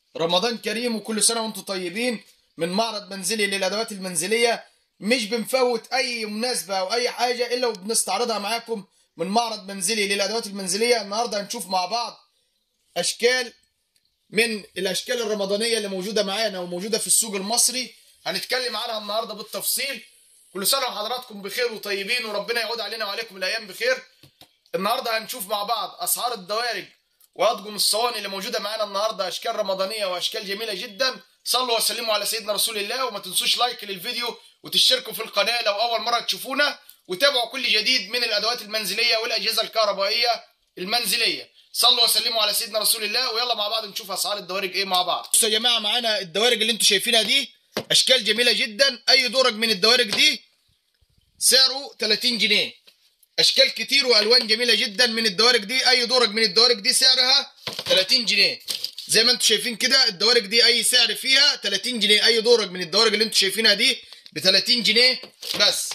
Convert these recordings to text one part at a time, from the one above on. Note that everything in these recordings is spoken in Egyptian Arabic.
رمضان كريم وكل سنة وانتم طيبين من معرض منزلي للأدوات المنزلية مش بنفوت أي مناسبة أو أي حاجة إلا وبنستعرضها معاكم من معرض منزلي للأدوات المنزلية النهاردة هنشوف مع بعض أشكال من الأشكال الرمضانية اللي موجودة معانا وموجودة في السوق المصري هنتكلم عنها النهاردة بالتفصيل كل سنة وحضراتكم بخير وطيبين وربنا يعود علينا وعليكم الأيام بخير النهاردة هنشوف مع بعض أسعار الدوارج واطقم الصواني اللي موجوده معانا النهارده اشكال رمضانيه واشكال جميله جدا صلوا وسلموا على سيدنا رسول الله وما تنسوش لايك للفيديو وتشتركوا في القناه لو اول مره تشوفونا وتابعوا كل جديد من الادوات المنزليه والاجهزه الكهربائيه المنزليه صلوا وسلموا على سيدنا رسول الله ويلا مع بعض نشوف اسعار الدوارج ايه مع بعض بصوا يا جماعه معانا الدوارج اللي انتم شايفينها دي اشكال جميله جدا اي درج من الدوارج دي سعره 30 جنيه اشكال كتير والوان جميله جدا من الدوارج دي اي درج من الدوارج دي سعرها 30 جنيه زي ما انتم شايفين كده الدوارج دي اي سعر فيها 30 جنيه اي درج من الدوارج اللي انتم شايفينها دي ب 30 جنيه بس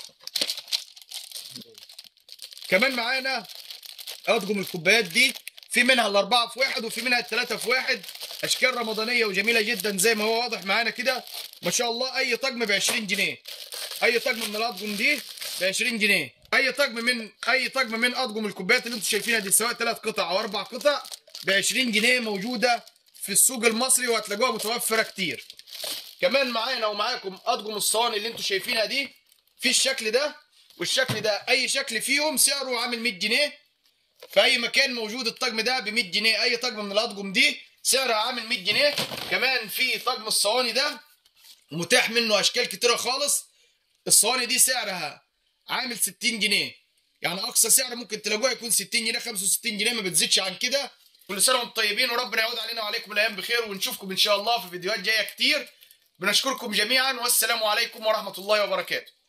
كمان معانا اطقم الكوبايات دي في منها الاربعه في واحد وفي منها الثلاثه في واحد اشكال رمضانيه وجميله جدا زي ما هو واضح معانا كده ما شاء الله اي طقم ب 20 جنيه اي طقم من الاطقم دي ب 20 جنيه اي طقم من اي طقم من اطقم الكوبايات اللي انتم شايفينها دي سواء ثلاث قطع او اربع قطع ب 20 جنيه موجوده في السوق المصري وهتلاقوها متوفره كتير كمان معانا ومعاكم اطقم الصواني اللي انتم شايفينها دي في الشكل ده والشكل ده اي شكل فيهم سعره عامل 100 جنيه في اي مكان موجود الطقم ده ب 100 جنيه اي طقم من الاطقم دي سعرها عامل 100 جنيه كمان في طقم الصواني ده متاح منه اشكال كتيره خالص الصواني دي سعرها عامل 60 جنيه يعني اقصى سعر ممكن تلاقوها يكون 60 جنيه 65 جنيه ما بتزيدش عن كده كل سنه وانتم طيبين وربنا يعود علينا وعليكم الايام بخير ونشوفكم ان شاء الله في فيديوهات جايه كتير بنشكركم جميعا والسلام عليكم ورحمه الله وبركاته